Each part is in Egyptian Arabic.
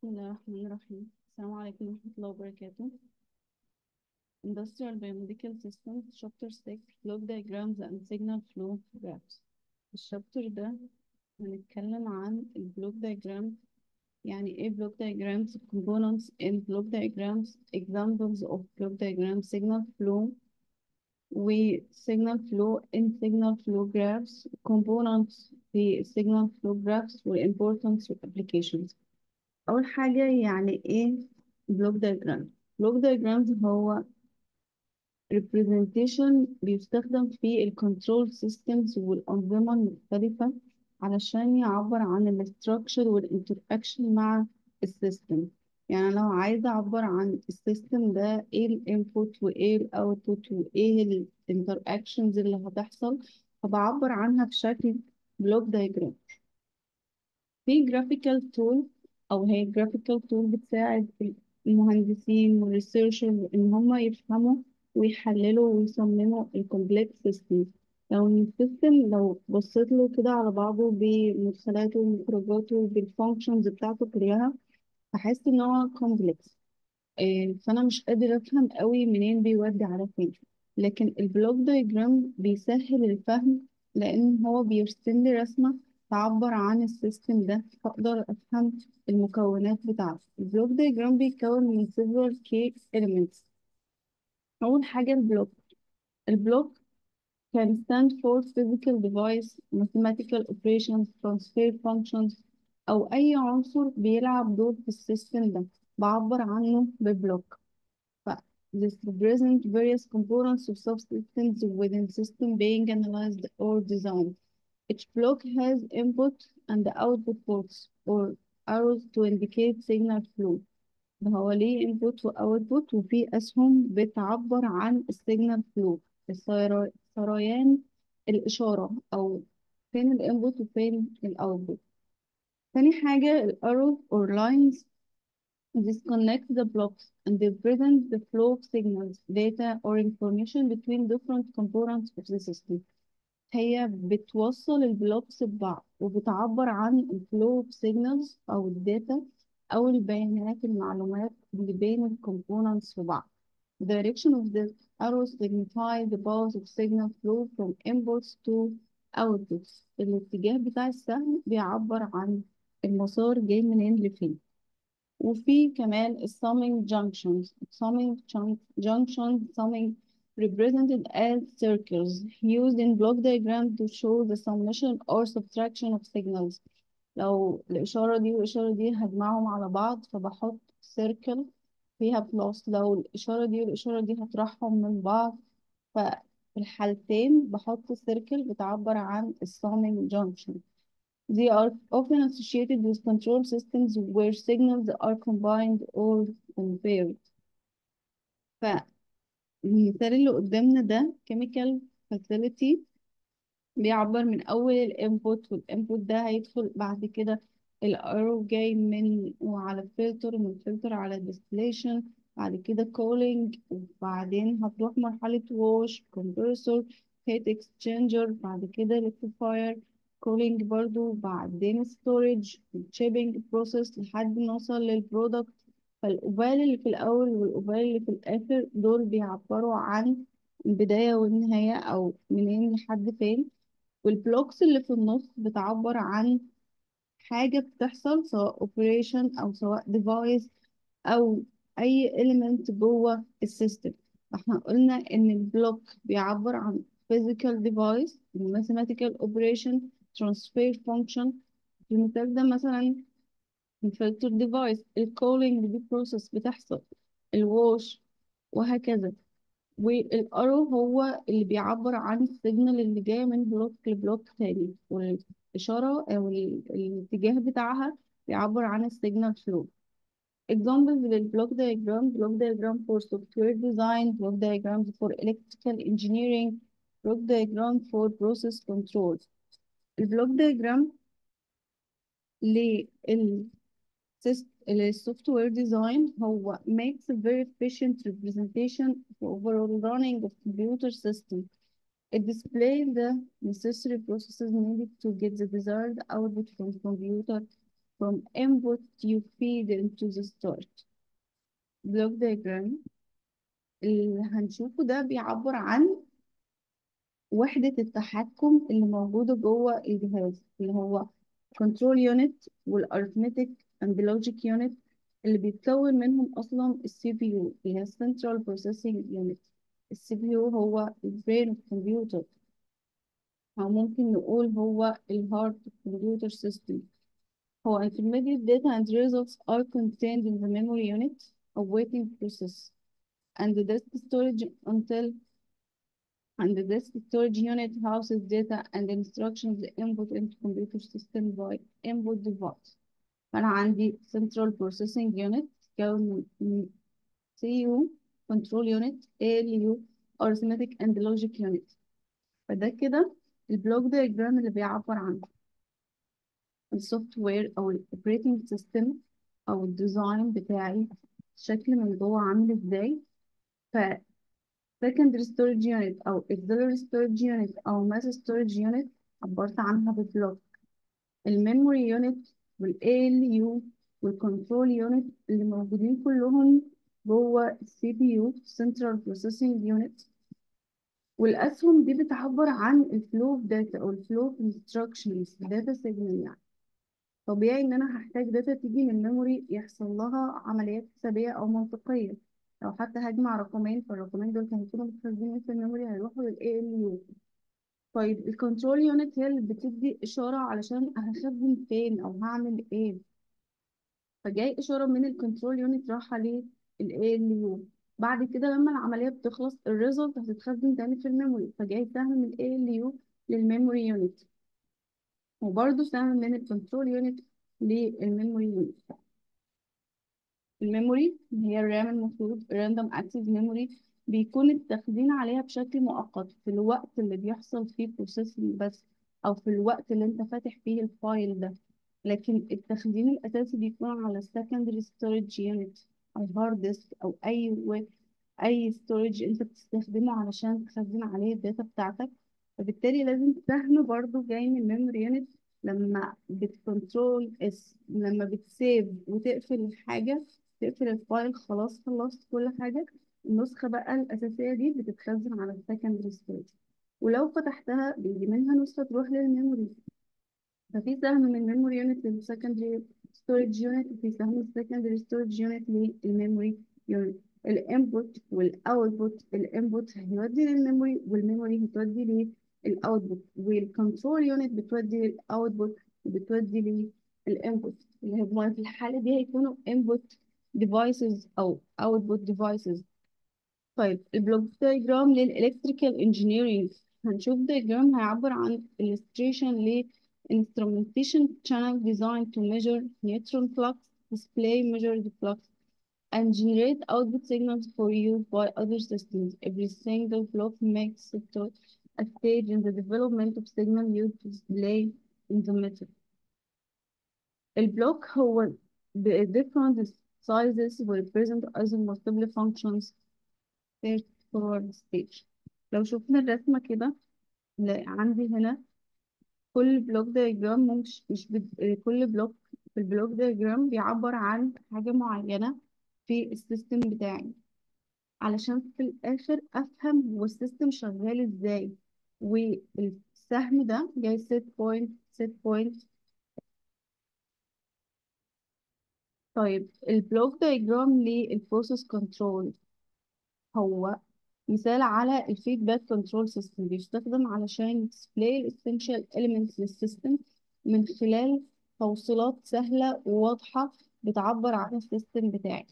بسم الله الرحمن الرحيم السلام عليكم ورحمة الله وبركاته Industrial Biomedical Systems Chapter 6 Block Diagrams and Signal Flow Graphs الشابتر ده هنتكلم عن البلوك diagram يعني ايه block diagrams components in block diagrams examples of block diagrams signal flow و signal flow in signal flow graphs components في signal flow graphs و importance و applications أول حاجة يعني إيه بلوك diagram بلوك diagrams هو representation بيستخدم في ال control systems والأنظمة المختلفة علشان يعبر عن ال structure وال interaction مع السيستم يعني لو عايزة أعبر عن السيستم ده إيه ال input وإيه ال output وإيه ال interactions اللي هتحصل فبعبر عنها بشكل بلوك diagram في graphical tool أو هي graphical tool بتساعد المهندسين والريسيرشرز إن هم يفهموا ويحللوا ويصمموا الكومبلكس سيستم لو السيستم لو بصيت له كده على بعضه بمدخلاته ومخرجاته بالفانكشنز بتاعته كلها هحس إن هو كومبلكس فأنا مش قادر أفهم قوي منين بيودي على فين لكن البلوك دايجرام بيسهل الفهم لأن هو بيرسم لي رسمة تعبر عن السيستم ده فأقدر أفهم المكونات بتاعته البلوك دايجرام بيتكون من several key elements أول حاجة البلوك البلوك can stand for physical device mathematical operations transfer functions أو أي عنصر بيلعب دور في السيستم ده بعبر عنه ببلوك ف this represent various components of subsystems within system being analyzed or designed Each block has input and output ports or arrows to indicate signal flow هو ليه input و output وفي أسهم بتعبر عن السيجنال فلو سريان الإشارة أو فين الانبوت وفين الاوتبوت تاني حاجة ال arrows or lines disconnect the blocks and they present the flow of signals, data or information between different components of the system. هي بتوصل البلوكس ببعض وبتعبر عن الفلو اوف سيجنالز او الداتا او البيانات المعلومات اللي بين الكومبوننتس وبعض direction of the arrows signify the path of signal flow from inputs to outputs الاتجاه بتاع السهم بيعبر عن المسار جاي منين لفين وفي كمان summing junctions summing junctions summing represented as circles used in block diagram to show the summation or subtraction of signals لو الإشارة دي والإشارة دي هجمعهم على بعض فبحط circle فيها بلس لو الإشارة دي والإشارة دي هطرحهم من بعض ففي الحالتين بحط circle بتعبر عن summing junction They are often associated with control systems where signals are combined or compared. فالمثال اللي قدامنا ده chemical facility بيعبر من أول الانبوت والانبوت ده هيدخل بعد كده الارو جاي من وعلى فلتر من فلتر على distillation بعد كده cooling وبعدين هتروح مرحلة wash compressor heat exchanger بعد كده liquefier cooling برضو بعدين storage shipping process لحد ما نوصل للبرودكت فالقبال اللي في الأول والقبال اللي في الآخر دول بيعبروا عن البداية والنهاية أو منين لحد فين والبلوكس اللي في النص بتعبر عن حاجة بتحصل سواء operation أو سواء device أو أي element جوه السيستم احنا قلنا إن البلوك بيعبر عن physical device mathematical operation transfer function في المثال ده مثلا الفلتر ديفايس الكولينج دي بروسيس بتحصل الواش وهكذا والارو هو اللي بيعبر عن السيجنال اللي جايه من بلوك لبلوك تاني والاشاره او الاتجاه بتاعها بيعبر عن السيجنال فلو examples للبلوك diagram block diagram for software design block diagrams for electrical engineering block diagram for process control البلوك diagram للسوفت وير ديزاين هو makes a very efficient representation of overall running of computer system. It displays the necessary processes needed to get the desired output from computer from input you feed into the start block diagram اللي هنشوفه ده بيعبر عن وحدة التحكم اللي موجودة جوه الجهاز اللي هو control unit والarithmetic and logic unit اللي بيتكون منهم أصلا السي بي يو اللي هي Central Processing Unit السي بي يو هو البرين اوف كمبيوتر أو ممكن نقول هو الهارت كمبيوتر سيستم هو intermediate data and results are contained in the memory unit awaiting process and the disk storage until and the disk storage unit houses data and instructions input into computer system by input device فأنا عندي central processing unit تتكون من CPU control unit ALU arithmetic and logic unit فده كده البلوك diagram اللي بيعبر عن السوفت وير أو الاوبريتنج سيستم أو الديزاين بتاعي الشكل من جوه عامل ازاي ف secondary storage unit أو auxiliary storage unit أو mass storage unit عبرت عنها ببلوك الميموري يونت وال ALU والكنترول يونت اللي موجودين كلهم جوه السي بي يو Central Processing Unit والأسهم دي بتعبر عن الفلو اوف داتا أو الفلو اوف instructions داتا سيجنال يعني طبيعي إن أنا هحتاج داتا تيجي من الميموري يحصل لها عمليات حسابية أو منطقية لو حتى هجمع رقمين فالرقمين دول كانوا يكونوا متخزنين في الميموري هيروحوا لل ALU طيب الكنترول يونت هي اللي بتدي إشارة علشان هخزن فين أو هعمل إيه فجاي إشارة من الكنترول يونت رايحة لل ALU بعد كده لما العملية بتخلص الريزلت هتتخزن تاني في الميموري فجاي سهم من ال ALU للميموري يونت وبرضه سهم من الكنترول يونت للميموري يونت الميموري اللي هي الرام المفروض random access memory بيكون التخزين عليها بشكل مؤقت في الوقت اللي بيحصل فيه processing بس أو في الوقت اللي أنت فاتح فيه الفايل ده لكن التخزين الأساسي بيكون على secondary storage unit أو hard disk أو أي و... أي storage أنت بتستخدمه علشان تخزن عليه الداتا بتاعتك فبالتالي لازم سهم برضو جاي من الميموري يونت لما بتكنترول اس لما بتسيف وتقفل الحاجة تقفل الفايل خلاص خلصت كل حاجة النسخة بقى الأساسية دي بتتخزن على السكندري ستورج ولو فتحتها بيجي منها نسخة تروح للميموري ففي سهم من الميموري يونت للسكندري ستورج يونت وفي سهم من السكندري ستورج يونت للميموري يونت الانبوت والاوتبوت الانبوت هيودي للميموري والميموري هتودي للاوتبوت والكنترول يونت بتودي للاوتبوت وبتودي للانبوت اللي هما في الحالة دي هيكونوا input devices أو output devices طيب البلوك دايجرام للإلكتريكال انجينيرينج هنشوف دايجرام هيعبر عن illustration ل instrumentation channel designed to measure neutron flux display measured flux and generate output signals for use by other systems. Every single block makes it to a stage in the development of signal used to display in the meter. البلوك هو ب different sizes represent as multiple functions paired forward stage لو شفنا الرسمة كده لا عندي هنا كل بلوك دايجرام مش مش بد... كل بلوك في البلوك دايجرام بيعبر عن حاجة معينة في السيستم بتاعي علشان في الآخر أفهم هو السيستم شغال ازاي والسهم ده جاي set point set point طيب البلوك دايجرام للبروسيس كنترول هو مثال على الفيدباك كنترول سيستم بيستخدم علشان display الاسينشال elements للسيستم من خلال توصيلات سهلة وواضحة بتعبر عن السيستم بتاعي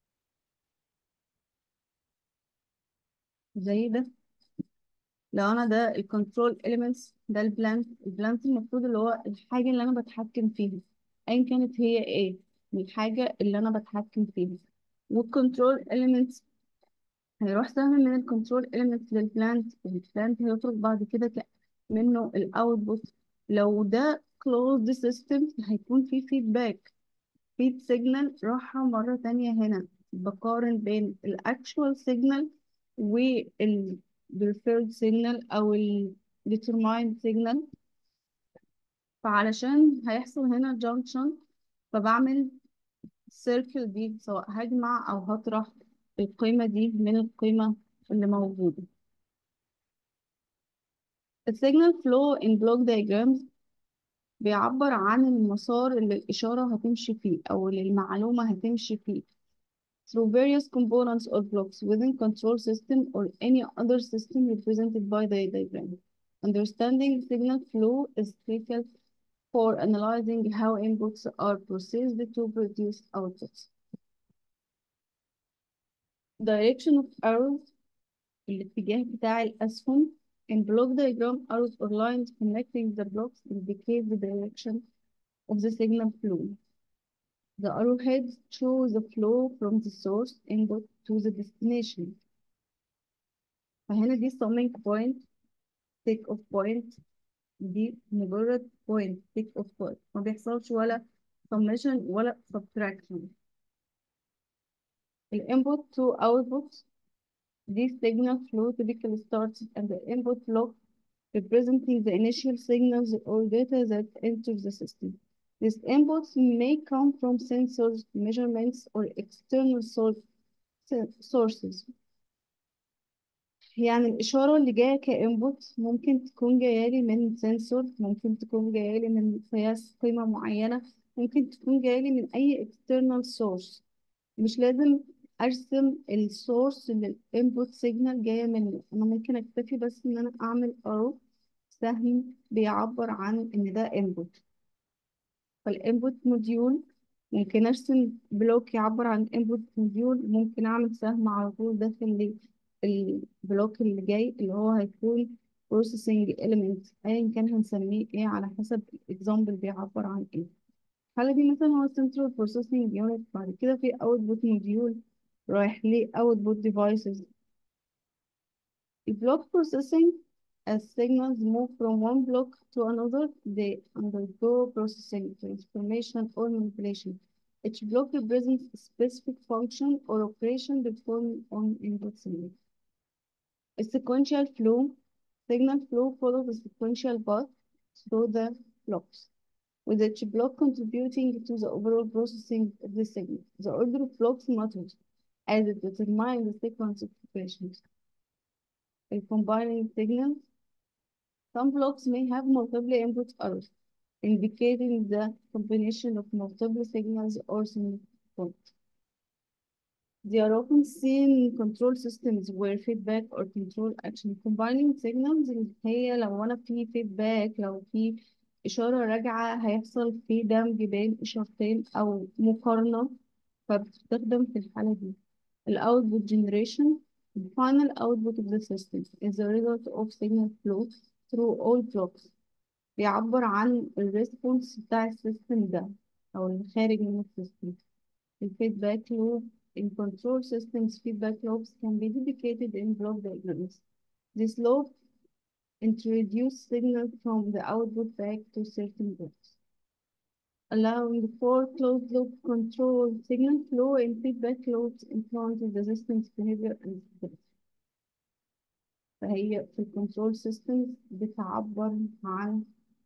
زي ده لو انا ده الكنترول elements ده البلانت البلانت المفروض اللي هو الحاجة اللي انا بتحكم فيها ايا كانت هي ايه الحاجة اللي انا بتحكم فيها والكنترول elements هيروح سهم من الكنترول elements للبلانت البلانت هيخرج بعد كده ك- منه الاوتبوت لو ده closed system هيكون في feedback feed signal راحة مرة تانية هنا بقارن بين الاكشوال signal وال preferred signal او ال determined signal فعلشان هيحصل هنا junction فبعمل السيركل دي سواء هجمع أو هطرح القيمة دي من القيمة اللي موجودة السيجنال فلو in block diagrams بيعبر عن المسار اللي الإشارة هتمشي فيه أو اللي المعلومة هتمشي فيه through various components or blocks within control system or any other system represented by the diagram. Understanding signal flow is critical for analyzing how inputs are processed to produce outputs. Direction of arrows الاتجاه بتاع الأسهم in block diagram arrows or lines connecting the blocks indicate the direction of the signal flow. The arrowheads show the flow from the source input to the destination. فهنا دي summing point, take off point, دي مجرد point, take off point. ما بيحصلش ولا summation ولا subtraction. The input to output, this signal flow typically starts at the input block representing the initial signals or data that enter the system. These inputs may come from sensors, measurements, or external source, sources. يعني الإشارة اللي جاية كإنبوت ممكن تكون جاية لي من سنسور ممكن تكون جاية لي من قياس قيمة معينة ممكن تكون جاية لي من أي external source مش لازم أرسم السورس اللي الانبوت سيجنال جاية منه أنا ممكن أكتفي بس إن أنا أعمل أرو سهم بيعبر عن إن ده انبوت فالانبوت موديول ممكن ارسم بلوك يعبر عن انبوت موديول ممكن اعمل سهم على طول داخل البلوك اللي جاي اللي هو هيكون processing element ايا كان هنسميه ايه على حسب الاكزامبل بيعبر عن ايه الحالة دي مثلا هو central processing unit بعد كده في output module رايح ليه output devices البلوك processing As signals move from one block to another, they undergo processing, transformation, or manipulation. Each block represents a specific function or operation performed on input signal. A sequential flow, signal flow follows a sequential path through the blocks, with each block contributing to the overall processing of the signal. The order of blocks matters, as it determines the sequence of operations. A combining signals Some blocks may have multiple input arrows, indicating the combination of multiple signals or points. They are often seen in control systems where feedback or control action combining signals اللي هي لو أنا في feedback لو في إشارة راجعة هيحصل في دمج بين إشارتين أو مقارنة فبتستخدم في الحالة دي. ال output generation the final output of the system is the result of signal flow through all blocks بيعبر عن الريسبونس بتاع السيستم ده أو اللي خارج من السيستم الفيدباك لوب in control systems feedback loops can be dedicated in block diagrams. This loop introduce signal from the output back to certain blocks, allowing for closed loop control signal flow and feedback loops influences the system's behavior and stability. فهي في الكنترول سيستمز بتعبر عن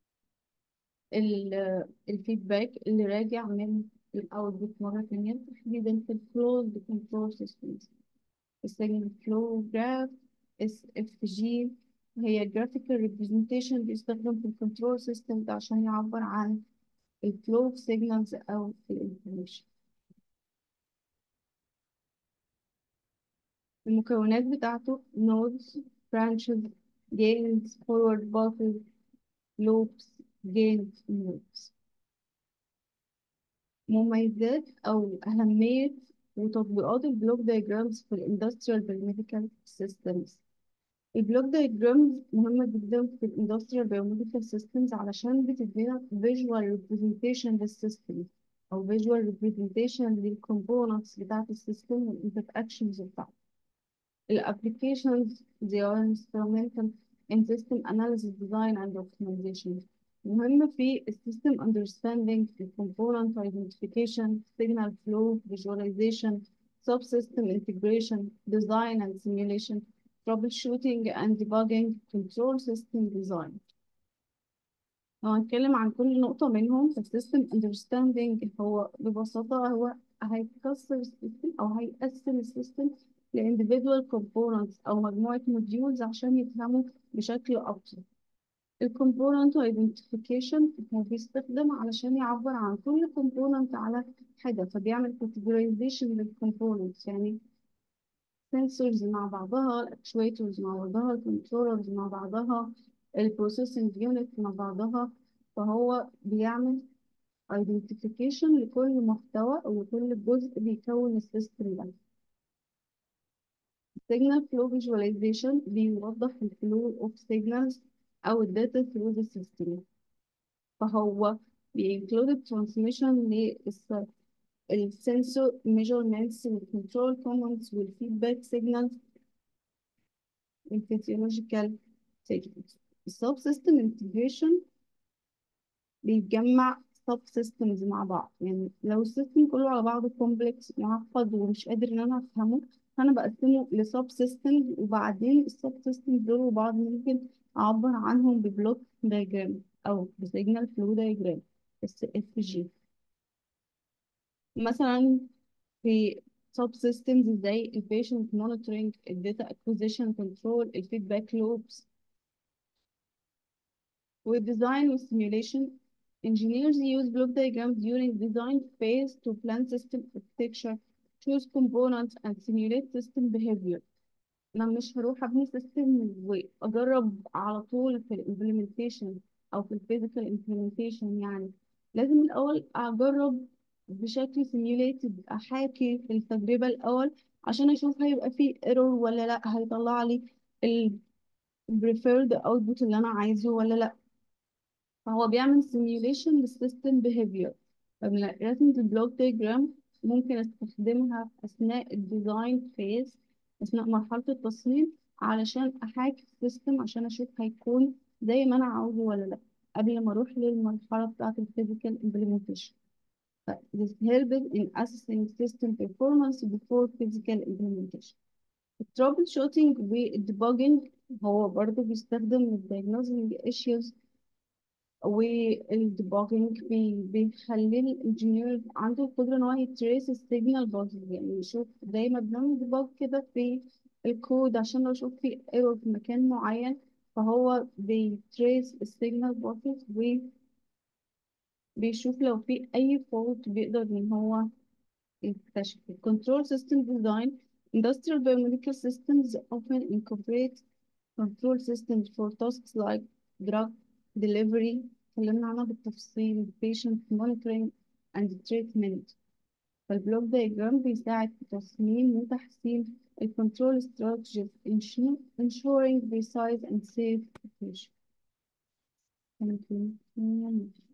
الفيدباك اللي راجع من الاوتبوت مرة تانية تحديدا في الكلوزد كنترول سيستمز السيجنال فلو جراف اس اف جي هي جرافيكال ريبريزنتيشن بيستخدم في الكنترول سيستم ده عشان يعبر عن الفلو اوف سيجنالز او الانفورميشن المكونات بتاعته nodes branches gains forward buffers loops gains loops مميزات أو أهمية وتطبيقات البلوك دايجرامز في الاندستريال بيوميديكال سيستمز البلوك دايجرامز مهمة جدا في الاندستريال بيوميديكال سيستمز علشان بتدينا visual representation للسيستم أو visual representation للكومبوننتس بتاعت السيستم والانتراكشنز بتاعته الابليكيشنز they are instrumental in system analysis design and optimization مهم في السيستم understanding component identification signal flow visualization subsystem integration design and simulation troubleshooting and debugging control system design لو هنتكلم عن كل نقطة منهم فالسيستم understanding هو ببساطة هو هيكسر السيستم أو هيقسم السيستم ل individual components أو مجموعة modules عشان يفهموا بشكل أبسط الكومبوننت identification هو بيستخدم علشان يعبر عن كل component على حدة فبيعمل categorization للcomponents يعني sensors مع بعضها actuators مع بعضها controllers مع بعضها البروسيسنج unit مع بعضها فهو بيعمل identification لكل محتوى أو لكل جزء بيكون السيستم ده signal flow visualization بيوضح ال flow of signals أو الداتا through the system فهو بينكلود transmission للسنسور measurements والcontrol commands والفيدباك signals والphysiological signals السب سيستم انتجريشن بيجمع سب سيستمز مع بعض يعني لو السيستم كله على بعضه كومبلكس معقد ومش قادر ان انا افهمه فانا بقسمه لسب سيستمز وبعدين السب سيستمز دول وبعض ممكن اعبر عنهم ببلوك دايجرام او بسيجنال فلو دايجرام اس اف جي مثلا في سب سيستمز زي البيشنت مونيتورنج الداتا اكوزيشن كنترول الفيدباك لوبس With design with simulation, engineers use block diagrams during design phase to plan system architecture, choose components, and simulate system behavior. أنا مش هروح أبني سيستم وأجرب على طول في الإمبلمنتيشن أو في الفيزيكال إمبلمنتيشن يعني لازم الأول أجرب بشكل سيميوليتد أحاكي التجربة الأول عشان أشوف هيبقى فيه ايرور ولا لأ هيطلع لي ال preferred output اللي أنا عايزه ولا لأ فهو بيعمل simulation للسيستم behavior رسمة البلوك دياجرام ممكن استخدمها أثناء الديزاين فيز أثناء مرحلة التصميم علشان أحاكي السيستم عشان أشوف هيكون زي ما أنا عاوزه ولا لأ قبل ما أروح للمرحلة بتاعة الفيزيكال implementation ف this helps in assessing system performance before physical implementation الترابل شوتينج والديباجنج هو برضه بيستخدم للديagnosing issues والديباجنج بيخلي الانجينير عنده القدرة ان هو يتريس السيجنال بازز يعني يشوف زي ما بنعمل ديباج كده في الكود عشان لو شوف في ايرور في مكان معين فهو بيتريس السيجنال بازز وبيشوف لو في اي فولت بيقدر ان هو يكتشف control system design industrial biomedical systems often incorporate control systems for tasks like drug delivery اتكلمنا عنها بالتفصيل patient monitoring and treatment فالبلوك دايجرام بيساعد في تصميم وتحسين الكنترول strategies ensuring precise and safe operation. Thank you.